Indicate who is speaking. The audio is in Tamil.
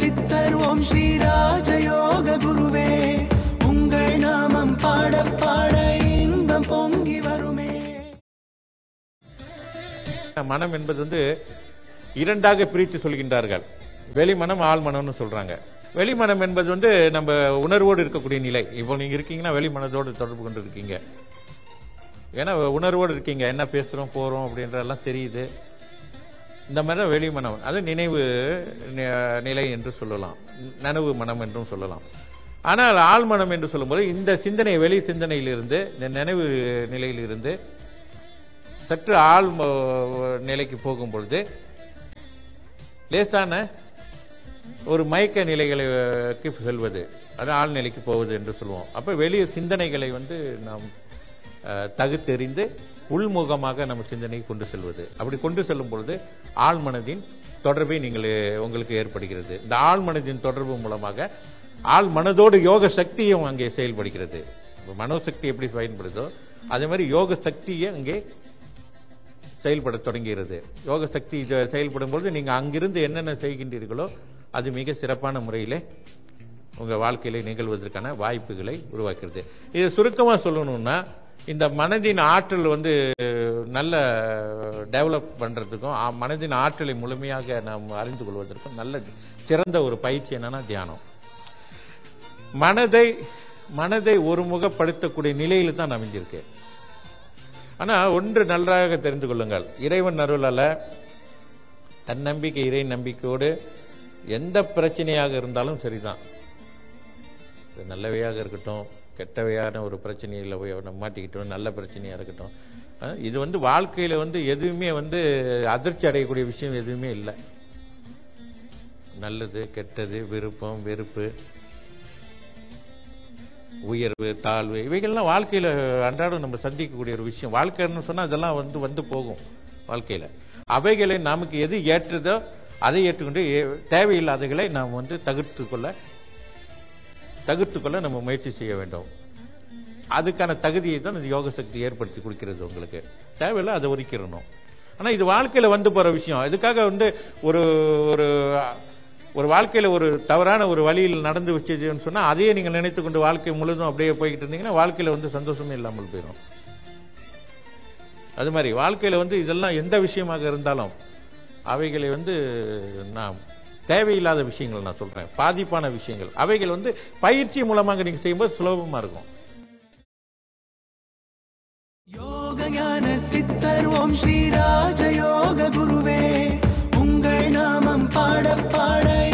Speaker 1: சித்தர் ஓம் ஸ்ரீ ராஜயோக குருவே உங்கள் நாமம் பாட பாட இன்பம் பொங்கி வருமே
Speaker 2: மனம் என்பது வந்து இரண்டாக பிரித்து சொல்கின்றார்கள் வெளிமனம் ஆழ்மனம்னு சொல்றாங்க வெளிமனம் என்பது வந்து நம்ம உணர்வோடு இருக்கக்கூடிய நிலை இப்போ நீங்க இருக்கீங்கன்னா வெளிமனதோடு தொடர்பு கொண்டு இருக்கீங்க ஏன்னா உணர்வோடு இருக்கீங்க என்ன பேசுறோம் போறோம் அப்படின்றதெல்லாம் தெரியுது இந்த மாதிரி தான் வெளிமனம் அது நினைவு நி- நிலை என்று சொல்லலாம் நனவு மனம் என்றும் சொல்லலாம் ஆனால் ஆழ்மனம் என்று சொல்லும்போது இந்த சிந்தனை வெளி சிந்தனையிலிருந்து இந்த நினைவு நிலையிலிருந்து சற்று ஆழ் ம- நிலைக்கு போகும் பொழுது லேசான ஒரு மயக்க நிலைகளுக்கு செல்வது அது ஆழ்நிலைக்கு போவது என்று சொல்லுவோம் அப்ப வெளிய சிந்தனைகளை வந்து நாம் அஹ், தகுத்தெறிந்து உள்முகமாக நம்ம சிந்தனையை கொண்டு செல்வது அப்படி கொண்டு செல்லும் பொழுது ஆழ்மனதின் தொடர்பை நீங்கள் உங்களுக்கு ஏற்படுகிறது இந்த ஆழ்மனதின் தொடர்பு மூலமாக ஆழ் மனதோடு யோக சக்தியும் அங்கே செயல்படுகிறது இப்ப மனோசக்தி எப்படி பயன்படுதோ அதே மாதிரி யோக சக்தியை அங்கே செயல்பட தொடங்குகிறது யோக சக்தி இது செயல்படும் பொழுது நீங்க அங்கிருந்து என்னென்ன செய்கின்றீர்களோ அது மிக சிறப்பான முறையிலே உங்க வாழ்க்கையில நிகழ்வதற்கான வாய்ப்புகளை உருவாக்குறது இது சுருக்கமா சொல்லணும்னா இந்த மனதின் ஆற்றல் வந்து நல்ல டெவலப் பண்றதுக்கும் ஆ, மனதின் ஆற்றலை முழுமையாக நாம் அறிந்து கொள்வதற்கும் நல்ல சிறந்த ஒரு பயிற்சி என்னன்னா தியானம் மனதை மனதை ஒருமுகப்படுத்தக்கூடிய நிலையில தான் அமைஞ்சிருக்கு ஆனா ஒன்று நன்றாக தெரிந்து கொள்ளுங்கள் இறைவன் அருளால தன்னம்பிக்கை இறை நம்பிக்கையோடு எந்த பிரச்சனையாக இருந்தாலும் சரிதான் இது நல்லவையாக இருக்கட்டும் கெட்டவையான ஒரு பிரச்சனையில் போய் நம்ம மாட்டிக்கிட்டோம் நல்ல பிரச்சனையா இருக்கட்டும் அஹ் இது வந்து வாழ்க்கையில வந்து எதுவுமே வந்து அதிர்ச்சி அடையக்கூடிய விஷயம் எதுவுமே இல்லை நல்லது கெட்டது விருப்பம் வெறுப்பு உயர்வு தாழ்வு இவைகள்லாம் வாழ்க்கையில அன்றாடம் நம்ம சந்திக்கக்கூடிய ஒரு விஷயம் வாழ்க்கைன்னு சொன்னா அதெல்லாம் வந்து வந்து போகும் வாழ்க்கையில அவைகளை நமக்கு எது ஏற்றதோ அதை ஏற்றுக்கொண்டு ஏ- தேவையில்லாதகளை நாம் வந்து தவிர்த்து கொள்ள தவிர்த்து கொள்ள நம்ம முயற்சி செய்ய வேண்டும் அதுக்கான தகுதியை தான் இந்த யோக சக்தி ஏற்படுத்தி கொடுக்கிறது உங்களுக்கு தேவையில்லை அதை ஒதுக்கிடணும் ஆனா இது வாழ்க்கையில வந்து போற விஷயம் இதுக்காக வந்து ஒரு ஒரு ஒரு வாழ்க்கையில ஒரு தவறான ஒரு வழியில் நடந்து வச்சதுன்னு சொன்னா அதையே நீங்க நினைத்து கொண்டு வாழ்க்கை முழுதும் அப்படியே போய்கிட்டு இருந்தீங்கன்னா வாழ்க்கையில வந்து சந்தோஷமே இல்லாமல் போயிடும் அது மாதிரி வாழ்க்கையில வந்து இதெல்லாம் எந்த விஷயமாக இருந்தாலும் அவைகளை வந்து நாம் தேவையில்லாத விஷயங்கள் நான் சொல்றேன் பாதிப்பான விஷயங்கள் அவைகள் வந்து பயிற்சி மூலமாக நீங்க செய்யும்போது சுலபமா இருக்கும்
Speaker 1: யோக ஞான சித்தர் ஓம் ஸ்ரீ ராஜயோக குருவே உங்கள் நாமம் பாட பாட